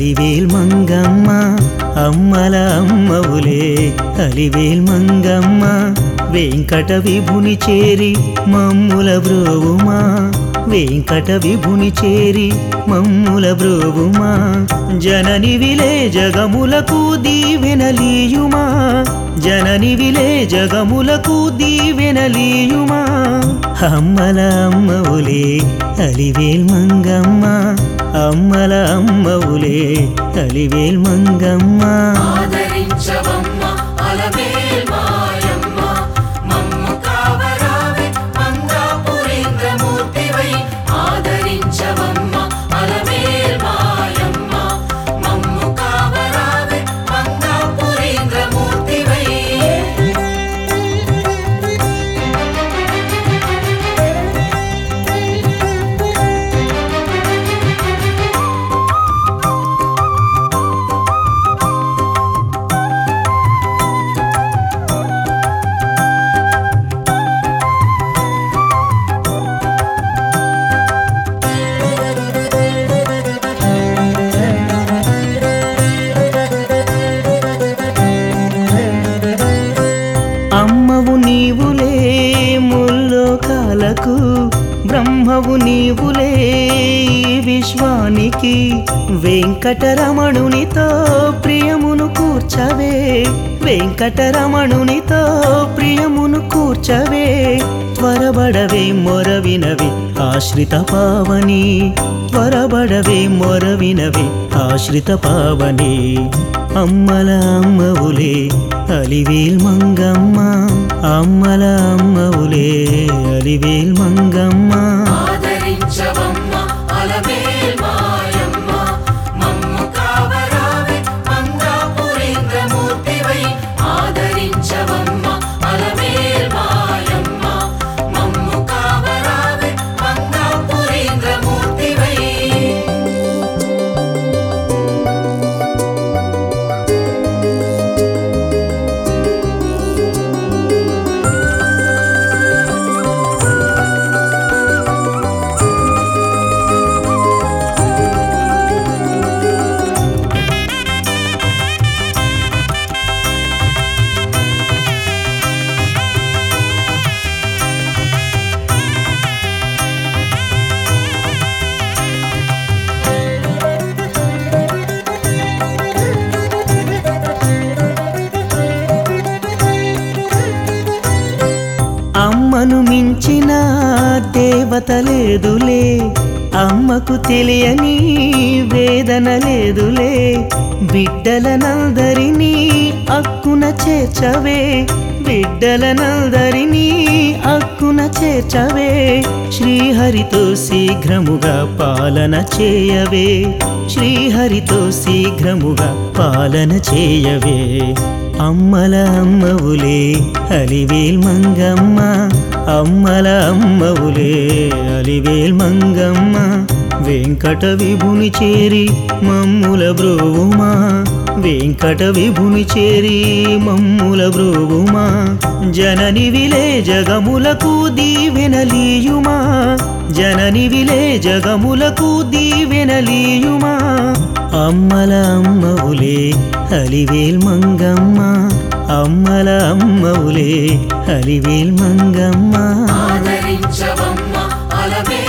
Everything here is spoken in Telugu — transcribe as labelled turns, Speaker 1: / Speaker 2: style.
Speaker 1: అలివేల్ మంగమ్మ అమ్మల అమ్మవులే అలివేల్ మంగమ్మ వెంకట విభుని చేరి మమ్ముల బ్రోవుమా వెంకట విభుని చేరి మమ్ముల బ్రోవుమా జనని విలే జగములకు దీవెనలీయుమా జనని విలే జగములకు దీవెనలీయుమా అమ్మల అమ్మవులే అలివేల్ మంగమ్మ అమ్మల అమ్మవులే అలివేల్ మంగమ్మ
Speaker 2: ఆదరించవమ్మ అలమేల్ మాయమ్మ మమ్ము కావరావే మంగాపురేంద్రమూర్తివై ఆదరించవమ్మ అలమేల్ మాయమ్మ మమ్ము కావరావే మంగాపురేంద్రమూర్తివై
Speaker 1: అమ్మవు నీవులే ముల్లోకాలకు బ్రహ్మవు నీవులే ఈ విశ్వానికి వెంకటరమణునితో ప్రియమును కూర్చవే వెంకటరమణునితో ప్రియమును కూర్చవే త్వరబడవే మొరవినవి ఆశ్రిత పావని త్వరబడవే మొరవినవి ఆశ్రిత పావని అమ్మల అమ్మవులే అలివేల్ మంగమ్మ అమ్మల అమ్మవులే అలివేల్ మంగమ్మ
Speaker 2: ఆదరించవమ్మ అలమేల్ మాయమ్మ మమ్ము కావరావే మంగాపురేంద్రమూర్తివై ఆదరించవమ్మ అలమేల్ మాయమ్మ మమ్ము కావరావే మంగాపురేంద్రమూర్తివై
Speaker 1: అమ్మను మించిన దేవత లేదులే అమ్మకు తెలియని వేదన లేదులే బిడ్డలనందరినీ అక్కున చేర్చవే బిడ్డలనందరినీ అక్కున చేర్చవే శ్రీహరితో శీఘ్రముగా పాలన చేయవే శ్రీహరితో శీఘ్రముగా పాలన చేయవే అమ్మల అమ్మవులే అలివేల్ మంగమ్మ అమ్మల అమ్మవులే అలివేల్ మంగమ్మ వెంకట విభుని చేరి మమ్ముల బ్రోవుమా వెంకట విభుని చేరి మమ్ముల బ్రోవుమా జనని విలే జగములకు దీవెనలీయుమా జనని విలే జగములకు దీవెనలీయుమా అమ్మల అమ్మవులే అలివేల్ మంగమ్మ అమ్మల అమ్మవులే అలివేల్ మంగమ్మ
Speaker 2: ఆదరించవమ్మ అలమే